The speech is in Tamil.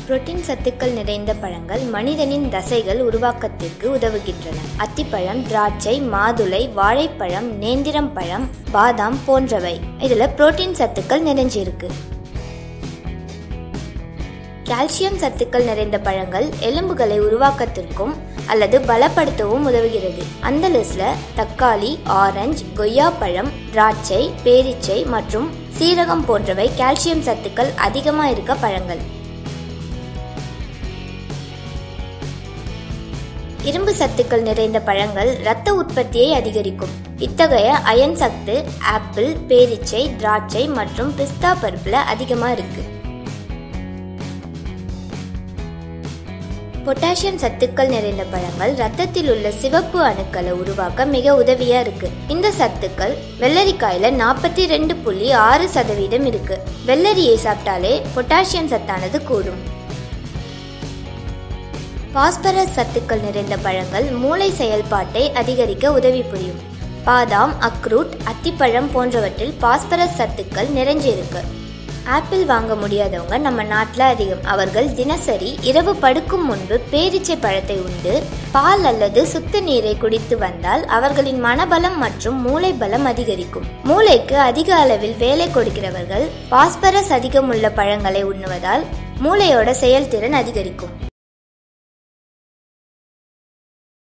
புரோட்டீன் சத்துக்கள் நிறைந்த பழங்கள் மனிதனின் தசைகள் உருவாக்கத்திற்கு உதவுகின்றன அத்திப்பழம் திராட்சை மாதுளை வாழைப்பழம் நேந்திரம் பழம் பாதாம் போன்றவை இதுல புரோட்டீன் சத்துக்கள் நிறைஞ்சிருக்கு கால்சியம் சத்துக்கள் நிறைந்த பழங்கள் எலும்புகளை உருவாக்கத்திற்கும் அல்லது பலப்படுத்தவும் உதவுகிறது அந்த லிஸ்ட்ல தக்காளி ஆரஞ்சு கொய்யாப்பழம் திராட்சை பேரிச்சை மற்றும் சீரகம் போன்றவை கால்சியம் சத்துக்கள் அதிகமாக இருக்க பழங்கள் இரும்பு சத்துக்கள் நிறைந்த பழங்கள் இரத்த உற்பத்தியை அதிகரிக்கும் இத்தகைய அயன் சத்து ஆப்பிள் பேரிச்சை திராட்சை மற்றும் பிஸ்தா பருப்புல அதிகமா இருக்கு பொட்டாசியம் சத்துக்கள் நிறைந்த பழங்கள் ரத்தத்தில் உள்ள சிவப்பு அணுக்களை உருவாக்க மிக உதவியா இருக்கு இந்த சத்துக்கள் வெள்ளரிக்காயில நாற்பத்தி ரெண்டு புள்ளி ஆறு சதவீதம் இருக்கு வெள்ளரியை சாப்பிட்டாலே பொட்டாசியம் சத்தானது கூடும் பாஸ்பரஸ் சத்துக்கள் நிறைந்த பழங்கள் மூளை செயல்பாட்டை அதிகரிக்க உதவி புரியும் பாதாம் அக்ரூட் அத்திப்பழம் போன்றவற்றில் பாஸ்பரஸ் சத்துக்கள் நிறைஞ்சிருக்கு ஆப்பிள் வாங்க முடியாதவங்க நம்ம நாட்டில் அதிகம் அவர்கள் தினசரி இரவு படுக்கும் முன்பு பேரிச்சை பழத்தை உண்டு பால் அல்லது சுத்த நீரை குடித்து வந்தால் அவர்களின் மனபலம் மற்றும் மூளை பலம் அதிகரிக்கும் மூளைக்கு அதிக அளவில் வேலை கொடுக்கிறவர்கள் பாஸ்பரஸ் அதிகம் உள்ள பழங்களை உண்ணுவதால் மூளையோட செயல்திறன் அதிகரிக்கும்